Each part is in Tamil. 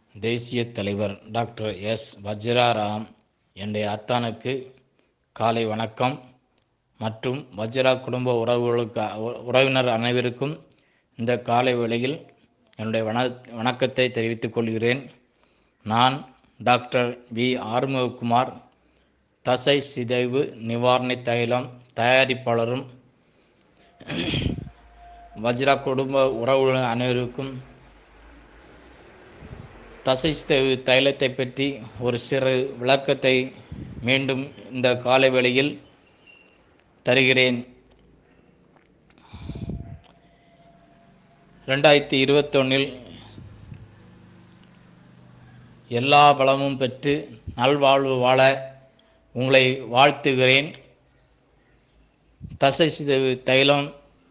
தேசிய தலைவர் டாக்டர் எஸ் வஜ்ராராம் என்னுடைய அத்தானுக்கு காலை வணக்கம் மற்றும் வஜ்ரா குடும்ப உறவுகளுக்கு உறவினர் அனைவருக்கும் இந்த காலை வேளையில் என்னுடைய வண வணக்கத்தை தெரிவித்துக் கொள்கிறேன் நான் டாக்டர் வி ஆறுமுககுமார் தசை சிதைவு நிவாரணி தைலம் தயாரிப்பாளரும் வஜ்ரா குடும்ப உறவுகள் அனைவருக்கும் தசை சிதைவு தைலத்தை பற்றி ஒரு சிறு விளக்கத்தை மீண்டும் இந்த காலை வேளையில் தருகிறேன் ரெண்டாயிரத்தி இருபத்தொன்னில் எல்லா பலமும் பெற்று நல்வாழ்வு வாழ உங்களை வாழ்த்துகிறேன் தசை சிதைவு தைலம்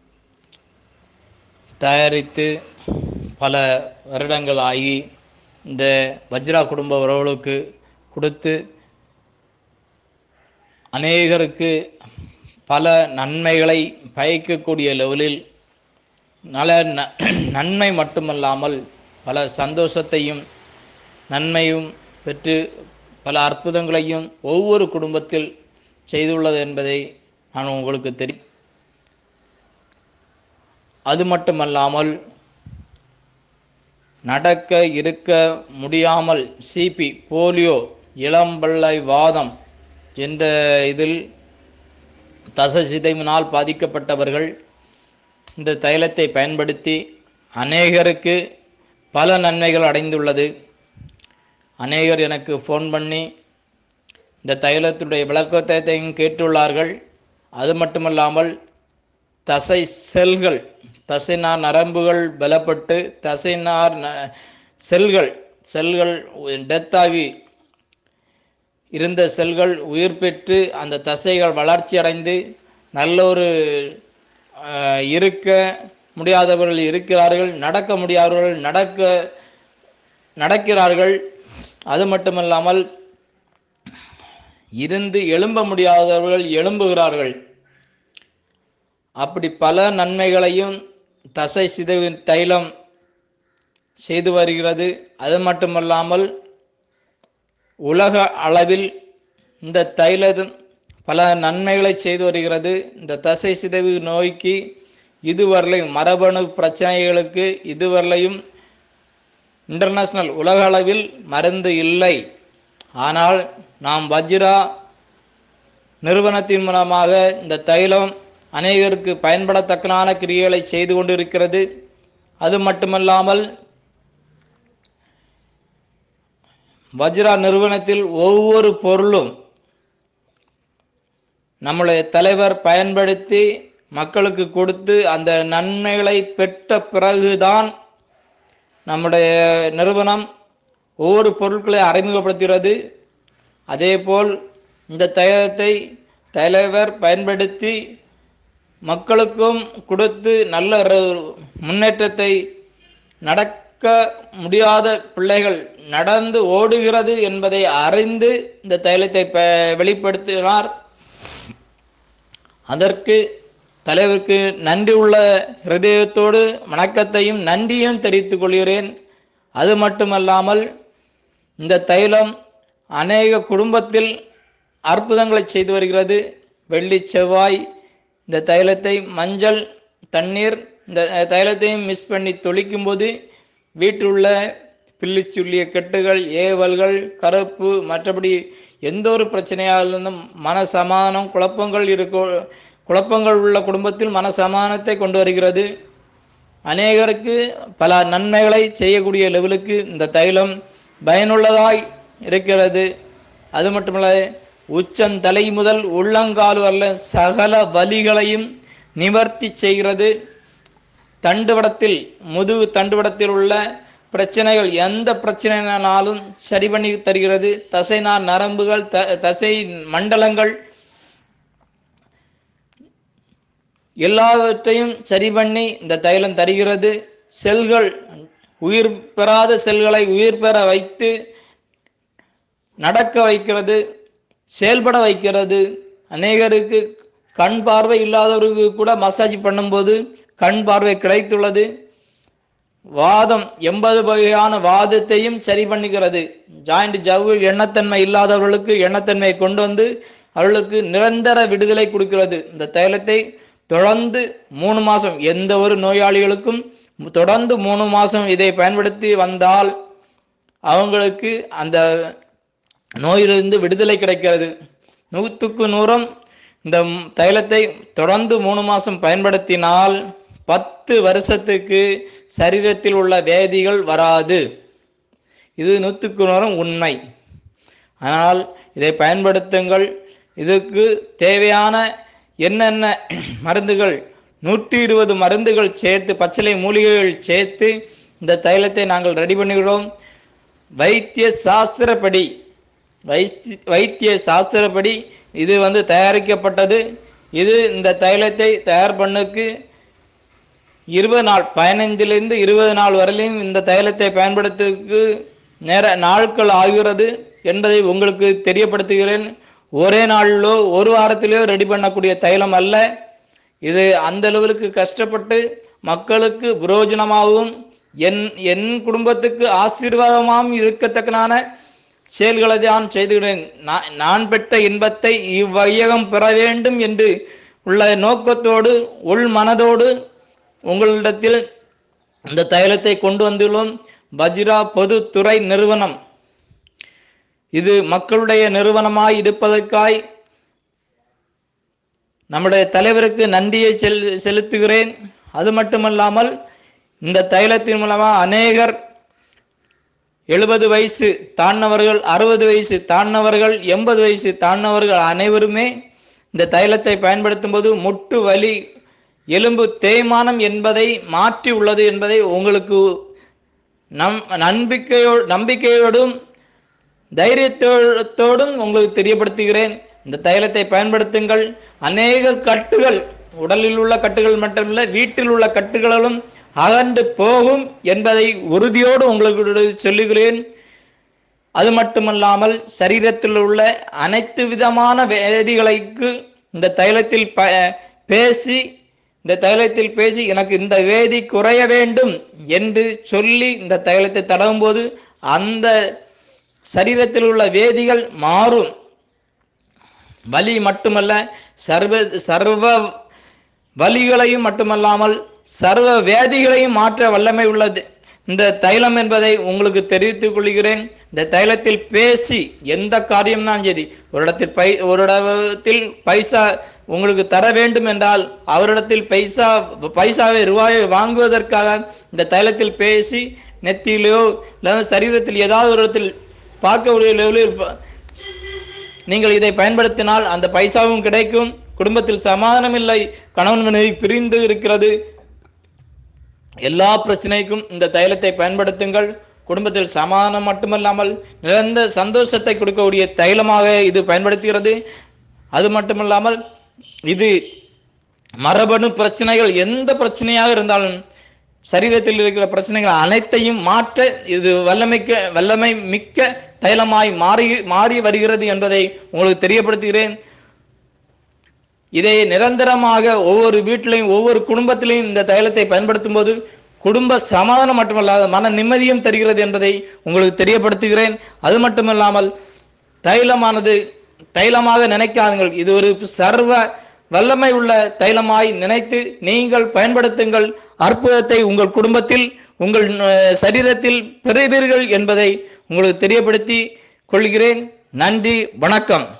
தயாரித்து பல வருடங்கள் ஆகி இந்த வஜ்ரா குடும்ப உறவுகளுக்கு கொடுத்து அநேகருக்கு பல நன்மைகளை பயக்கக்கூடிய லெவலில் நல ந- நன்மை மட்டுமல்லாமல் பல சந்தோஷத்தையும் நன்மையும் பெற்று பல அற்புதங்களையும் ஒவ்வொரு குடும்பத்தில் செய்துள்ளது என்பதை நான் உங்களுக்கு தெரி அது மட்டுமல்லாமல் நடக்க இருக்க முடியாமல் சிபி போலியோ இளம்பள்ளை வாதம் என்ற இதில் தசை சிதைவினால் பாதிக்கப்பட்டவர்கள் இந்த தைலத்தை பயன்படுத்தி அநேகருக்கு பல நன்மைகள் அடைந்துள்ளது அநேகர் எனக்கு ஃபோன் பண்ணி இந்த தைலத்துடைய விளக்கத்தையும் கேட்டுள்ளார்கள் அது மட்டுமல்லாமல் தசை செல்கள் தசைநார் நரம்புகள் பலப்பட்டு தசைநார் ந- செல்கள் செல்கள் டெத்தாகி இருந்த செல்கள் உயிர் பெற்று அந்த தசைகள் வளர்ச்சி அடைந்து நல்ல ஒரு அஹ், இருக்க முடியாதவர்கள் இருக்கிறார்கள் நடக்க முடியாதவர்கள் நடக்க நடக்கிறார்கள் அது மட்டுமல்லாமல் இருந்து எழும்ப முடியாதவர்கள் எழும்புகிறார்கள் அப்படி பல நன்மைகளையும் தசை சிதைவு தைலம் செய்து வருகிறது அது மட்டுமல்லாமல் உலக அளவில் இந்த தைலம் பல நன்மைகளை செய்து வருகிறது இந்த தசை சிதைவு நோய்க்கு இதுவரையிலும் மரபணு பிரச்சனைகளுக்கு இதுவரையிலும் இன்டர்நேஷ்னல் உலக அளவில் மருந்து இல்லை ஆனால் நாம் வஜ்ரா நிறுவனத்தின் மூலமாக இந்த தைலம் அநேகருக்கு பயன்படத்தக்கனான கிரியைகளை செய்து கொண்டிருக்கிறது அது மட்டுமல்லாமல் வஜ்ரா நிறுவனத்தில் ஒவ்வொரு பொருளும் நம்முடைய தலைவர் பயன்படுத்தி மக்களுக்கு கொடுத்து அந்த நன்மைகளை பெற்ற பிறகுதான் நம்முடைய நிறுவனம் ஒவ்வொரு பொருட்களை அறிமுகப்படுத்துகிறது அதேபோல் இந்த தைலத்தை தலைவர் பயன்படுத்தி மக்களுக்கும் கொடுத்து நல்ல ஒரு முன்னேற்றத்தை நடக்க முடியாத பிள்ளைகள் நடந்து ஓடுகிறது என்பதை அறிந்து இந்த தைலத்தை ப வெளிப்படுத்தினார் அதற்கு தலைவருக்கு நன்றி உள்ள ஹிருதயத்தோடு வணக்கத்தையும் நன்றியும் தெரிவித்துக் கொள்கிறேன் அது மட்டுமல்லாமல் இந்த தைலம் அநேக குடும்பத்தில் அற்புதங்களை செய்து வருகிறது வெள்ளி செவ்வாய் இந்த தைலத்தை மஞ்சள் தண்ணீர் இந்த தைலத்தையும் மிஸ் பண்ணி தொளிக்கும்போது வீட்டில் உள்ள பில்லிச்சுள்ளிய கெட்டுகள் ஏவல்கள் கருப்பு மற்றபடி எந்த ஒரு பிரச்சனையாக இருந்தும் மனசமானம் குழப்பங்கள் இருக்கோ குழப்பங்கள் உள்ள குடும்பத்தில் மனசமானத்தை கொண்டு வருகிறது அநேகருக்கு பல நன்மைகளை செய்யக்கூடிய லெவலுக்கு இந்த தைலம் பயனுள்ளதாய் இருக்கிறது அது மட்டுமல்ல உச்சந்தலை முதல் உள்ளங்கால் வரல சகல வலிகளையும் நிவர்த்தி செய்கிறது தண்டுவடத்தில் முதுகு தண்டுவடத்தில் உள்ள பிரச்சனைகள் எந்த பிரச்சனைனாலும் சரி பண்ணி தருகிறது தசைநார் நரம்புகள் த தசை மண்டலங்கள் எல்லாவற்றையும் சரி பண்ணி இந்த தைலம் தருகிறது செல்கள் உயிர் பெறாத செல்களை உயிர் பெற வைத்து நடக்க வைக்கிறது செயல்பட வைக்கிறது அநேகருக்கு கண் பார்வை இல்லாதவருக்கு கூட மசாஜ் பண்ணும்போது கண் பார்வை கிடைத்துள்ளது வாதம் எண்பது வகையான வாதத்தையும் சரி பண்ணுகிறது ஜாயிண்ட் ஜவ்வு எண்ணத்தன்மை இல்லாதவர்களுக்கு எண்ணத்தன்மையை கொண்டு வந்து அவர்களுக்கு நிரந்தர விடுதலை கொடுக்கிறது இந்த தைலத்தை தொடர்ந்து மூணு மாதம் எந்த ஒரு நோயாளிகளுக்கும் தொடர்ந்து மூணு மாதம் இதை பயன்படுத்தி வந்தால் அவங்களுக்கு அந்த நோயிலிருந்து விடுதலை கிடைக்கிறது நூற்றுக்கு நூறும் இந்த ம்- தைலத்தை தொடர்ந்து மூணு மாதம் பயன்படுத்தினால் பத்து வருஷத்துக்கு சரீரத்தில் உள்ள வேதிகள் வராது இது நூற்றுக்கு நூறும் உண்மை ஆனால் இதை பயன்படுத்துங்கள் இதுக்கு தேவையான என்னென்ன மருந்துகள் நூற்றி இருபது மருந்துகள் சேர்த்து பச்சிலை மூலிகைகள் சேர்த்து இந்த தைலத்தை நாங்கள் ரெடி பண்ணுகிறோம் வைத்திய சாஸ்திரப்படி வைஸ்தி வைத்திய சாஸ்திரப்படி இது வந்து தயாரிக்கப்பட்டது இது இந்த தைலத்தை தயார் பண்ணுக்கு இருபது நாள் பதினைந்திலிருந்து இருபது நாள் வரையிலும் இந்த தைலத்தை பயன்படுத்துக்கு நேர நாட்கள் ஆகிறது என்பதை உங்களுக்கு தெரியப்படுத்துகிறேன் ஒரே நாளிலோ ஒரு வாரத்திலோ ரெடி பண்ணக்கூடிய தைலம் அல்ல இது அந்த அளவுக்கு கஷ்டப்பட்டு மக்களுக்கு பிரயோஜனமாகவும் என் என் குடும்பத்துக்கு ஆசீர்வாதமாகவும் இருக்கத்தக்கனான செயல்களை தான் செய்துகிறேன் நான் நான் பெற்ற இன்பத்தை இவ்வையகம் பெற வேண்டும் என்று உள்ள நோக்கத்தோடு உள் மனதோடு உங்களிடத்தில் இந்த தைலத்தை கொண்டு வந்துள்ளோம் வஜ்ரா பொதுத்துறை நிறுவனம் இது மக்களுடைய நிறுவனமாய் இருப்பதற்காய் நம்முடைய தலைவருக்கு நன்றியை செல் செலுத்துகிறேன் அது மட்டுமல்லாமல் இந்த தைலத்தின் மூலமாக அநேகர் எழுபது வயசு தாண்டவர்கள் அறுபது வயசு தாண்டவர்கள் எண்பது வயசு தாண்டவர்கள் அனைவருமே இந்த தைலத்தை பயன்படுத்தும் போது முட்டு வலி எலும்பு தேய்மானம் என்பதை மாற்றி உள்ளது என்பதை உங்களுக்கு நம் நம்பிக்கையோ நம்பிக்கையோடும் தைரியத்தோடும் உங்களுக்கு தெரியப்படுத்துகிறேன் இந்த தைலத்தை பயன்படுத்துங்கள் அநேக கட்டுகள் உடலில் உள்ள கட்டுகள் மட்டுமல்ல வீட்டில் உள்ள கட்டுகளும் அகன்று போகும் என்பதை உறுதியோடு உங்களுக்கு சொல்லுகிறேன் அது மட்டுமல்லாமல் சரீரத்தில் உள்ள அனைத்து விதமான வேதிகளுக்கு இந்த தைலத்தில் ப பேசி இந்த தைலத்தில் பேசி எனக்கு இந்த வேதி குறைய வேண்டும் என்று சொல்லி இந்த தைலத்தை தடவும் போது அந்த சரீரத்தில் உள்ள வேதிகள் மாறும் வலி மட்டுமல்ல சர்வ சர்வ வலிகளையும் மட்டுமல்லாமல் சர்வ வேதிகளையும் மாற்ற வல்லமை உள்ளது இந்த தைலம் என்பதை உங்களுக்கு தெரிவித்துக் கொள்கிறேன் இந்த தைலத்தில் பேசி எந்த காரியம்னாலும் சரி ஒரு இடத்தில் பை ஒரு இடத்தில் பைசா உங்களுக்கு தர வேண்டும் என்றால் அவரிடத்தில் பைசா பைசாவை ரூபாயை வாங்குவதற்காக இந்த தைலத்தில் பேசி நெத்தியிலோ இல்லை சரீரத்தில் ஏதாவது ஒரு இடத்தில் பார்க்கக்கூடிய லெவலில் ப- நீங்கள் இதை பயன்படுத்தினால் அந்த பைசாவும் கிடைக்கும் குடும்பத்தில் சமாதானம் இல்லை கணவன் மனைவி பிரிந்து இருக்கிறது எல்லா பிரச்சனைக்கும் இந்த தைலத்தை பயன்படுத்துங்கள் குடும்பத்தில் சமாதானம் மட்டுமல்லாமல் நிறந்த சந்தோஷத்தை கொடுக்கக்கூடிய தைலமாக இது பயன்படுத்துகிறது அது மட்டுமல்லாமல் இது மரபணு பிரச்சனைகள் எந்த பிரச்சனையாக இருந்தாலும் சரீரத்தில் இருக்கிற பிரச்சனைகள் அனைத்தையும் மாற்ற இது வல்லமைக்க வல்லமை மிக்க தைலமாய் மாறி மாறி வருகிறது என்பதை உங்களுக்கு தெரியப்படுத்துகிறேன் இதை நிரந்தரமாக ஒவ்வொரு வீட்டிலையும் ஒவ்வொரு குடும்பத்திலையும் இந்த தைலத்தை பயன்படுத்தும் போது குடும்ப சமாதானம் மட்டுமல்லாத மன நிம்மதியும் தருகிறது என்பதை உங்களுக்கு தெரியப்படுத்துகிறேன் அது மட்டுமல்லாமல் தைலமானது தைலமாக நினைக்காதுங்கள் இது ஒரு சர்வ வல்லமை உள்ள தைலமாய் நினைத்து நீங்கள் பயன்படுத்துங்கள் அற்புதத்தை உங்கள் குடும்பத்தில் உங்கள் அஹ், சரீரத்தில் பெறுவீர்கள் என்பதை உங்களுக்கு தெரியப்படுத்தி கொள்கிறேன் நன்றி வணக்கம்